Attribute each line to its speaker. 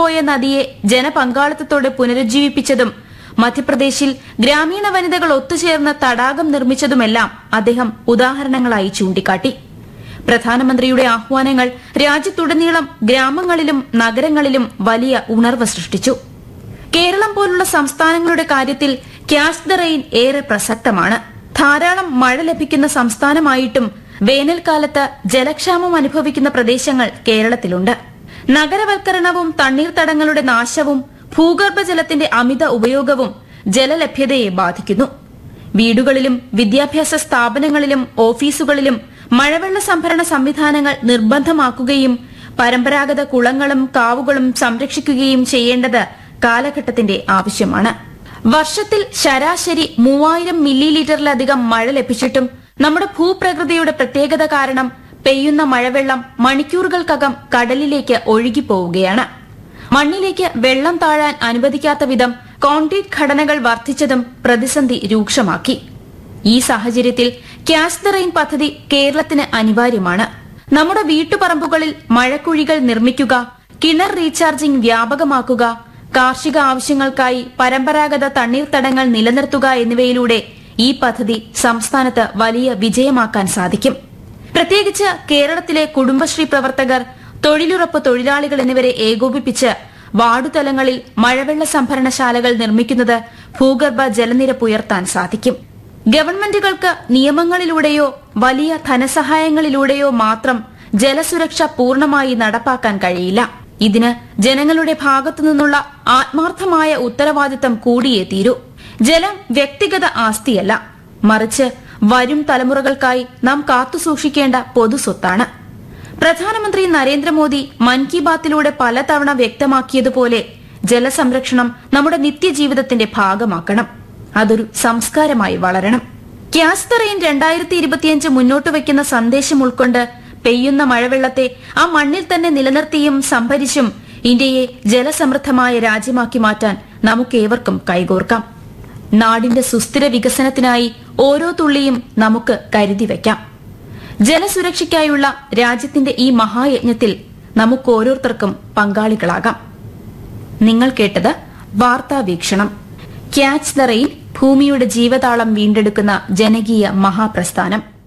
Speaker 1: ഒലിച്ചുപോയ നദിയെ ജനപങ്കാളിത്തത്തോടെ പുനരുജ്ജീവിപ്പിച്ചതും മധ്യപ്രദേശിൽ ഗ്രാമീണ വനിതകൾ ഒത്തുചേർന്ന് തടാകം നിർമ്മിച്ചതുമെല്ലാം അദ്ദേഹം ഉദാഹരണങ്ങളായി ചൂണ്ടിക്കാട്ടി പ്രധാനമന്ത്രിയുടെ ആഹ്വാനങ്ങൾ രാജ്യത്തുടനീളം ഗ്രാമങ്ങളിലും നഗരങ്ങളിലും വലിയ ഉണർവ് സൃഷ്ടിച്ചു കേരളം പോലുള്ള സംസ്ഥാനങ്ങളുടെ കാര്യത്തിൽ ക്യാഷ് ദ റെയിൻ ഏറെ പ്രസക്തമാണ് ധാരാളം മഴ ലഭിക്കുന്ന സംസ്ഥാനമായിട്ടും വേനൽക്കാലത്ത് ജലക്ഷാമം അനുഭവിക്കുന്ന പ്രദേശങ്ങൾ കേരളത്തിലുണ്ട് നഗരവൽക്കരണവും തണ്ണീർത്തടങ്ങളുടെ നാശവും ഭൂഗർഭജലത്തിന്റെ അമിത ഉപയോഗവും ജലലഭ്യതയെ ബാധിക്കുന്നു വീടുകളിലും വിദ്യാഭ്യാസ സ്ഥാപനങ്ങളിലും ഓഫീസുകളിലും മഴവെള്ള സംഭരണ സംവിധാനങ്ങൾ നിർബന്ധമാക്കുകയും പരമ്പരാഗത കുളങ്ങളും കാവുകളും സംരക്ഷിക്കുകയും ചെയ്യേണ്ടത് കാലഘട്ടത്തിന്റെ ആവശ്യമാണ് വർഷത്തിൽ ശരാശരി മൂവായിരം മില്ലി ലിറ്ററിലധികം മഴ ലഭിച്ചിട്ടും നമ്മുടെ ഭൂപ്രകൃതിയുടെ പ്രത്യേകത കാരണം പെയ്യുന്ന മഴവെള്ളം മണിക്കൂറുകൾക്കകം കടലിലേക്ക് ഒഴുകിപ്പോവുകയാണ് മണ്ണിലേക്ക് വെള്ളം താഴാൻ അനുവദിക്കാത്ത വിധം കോൺക്രീറ്റ് ഘടനകൾ വർദ്ധിച്ചതും പ്രതിസന്ധി രൂക്ഷമാക്കി ഈ സാഹചര്യത്തിൽ ക്യാഷ് ദ റെയിൻ പദ്ധതി കേരളത്തിന് അനിവാര്യമാണ് നമ്മുടെ വീട്ടുപറമ്പുകളിൽ മഴക്കുഴികൾ നിർമ്മിക്കുക കിണർ റീചാർജിംഗ് വ്യാപകമാക്കുക കാർഷിക ആവശ്യങ്ങൾക്കായി പരമ്പരാഗത തണ്ണീർത്തടങ്ങൾ നിലനിർത്തുക എന്നിവയിലൂടെ ഈ പദ്ധതി സംസ്ഥാനത്ത് വലിയ വിജയമാക്കാൻ സാധിക്കും പ്രത്യേകിച്ച് കേരളത്തിലെ കുടുംബശ്രീ പ്രവർത്തകർ തൊഴിലുറപ്പ് തൊഴിലാളികൾ എന്നിവരെ ഏകോപിപ്പിച്ച് വാർഡുതലങ്ങളിൽ മഴവെള്ള സംഭരണശാലകൾ നിർമ്മിക്കുന്നത് ഭൂഗർഭ ജലനിരപ്പ് ഉയർത്താൻ സാധിക്കും ഗവൺമെന്റുകൾക്ക് നിയമങ്ങളിലൂടെയോ വലിയ ധനസഹായങ്ങളിലൂടെയോ മാത്രം ജലസുരക്ഷ പൂർണ്ണമായി നടപ്പാക്കാൻ കഴിയില്ല ഇതിന് ജനങ്ങളുടെ ഭാഗത്തു നിന്നുള്ള ആത്മാർത്ഥമായ ഉത്തരവാദിത്തം കൂടിയേ തീരൂ ജലം വ്യക്തിഗത ആസ്തിയല്ല മറിച്ച് വരും തലമുറകൾക്കായി നാം കാത്തുസൂക്ഷിക്കേണ്ട പൊതുസ്വത്താണ് പ്രധാനമന്ത്രി നരേന്ദ്രമോദി മൻ കി ബാത്തിലൂടെ പലതവണ വ്യക്തമാക്കിയതുപോലെ ജലസംരക്ഷണം നമ്മുടെ നിത്യജീവിതത്തിന്റെ ഭാഗമാക്കണം അതൊരു സംസ്കാരമായി വളരണം ക്യാസ് ദ റെയിൻ രണ്ടായിരത്തി ഇരുപത്തിയഞ്ച് മുന്നോട്ട് വയ്ക്കുന്ന സന്ദേശം ഉൾക്കൊണ്ട് പെയ്യുന്ന മഴവെള്ളത്തെ ആ മണ്ണിൽ തന്നെ നിലനിർത്തിയും സംഭരിച്ചും ഇന്ത്യയെ ജലസമൃദ്ധമായ രാജ്യമാക്കി മാറ്റാൻ നമുക്കേവർക്കും കൈകോർക്കാം നാടിന്റെ സുസ്ഥിര വികസനത്തിനായി ഓരോ തുള്ളിയും നമുക്ക് കരുതി വയ്ക്കാം ജലസുരക്ഷയ്ക്കായുള്ള രാജ്യത്തിന്റെ ഈ മഹായജ്ഞത്തിൽ നമുക്ക് ഓരോരുത്തർക്കും പങ്കാളികളാകാം നിങ്ങൾ കേട്ടത് വാർത്താ വീക്ഷണം ക്യാച്ച് ദ റെയിൻ ഭൂമിയുടെ ജീവതാളം വീണ്ടെടുക്കുന്ന ജനകീയ മഹാപ്രസ്ഥാനം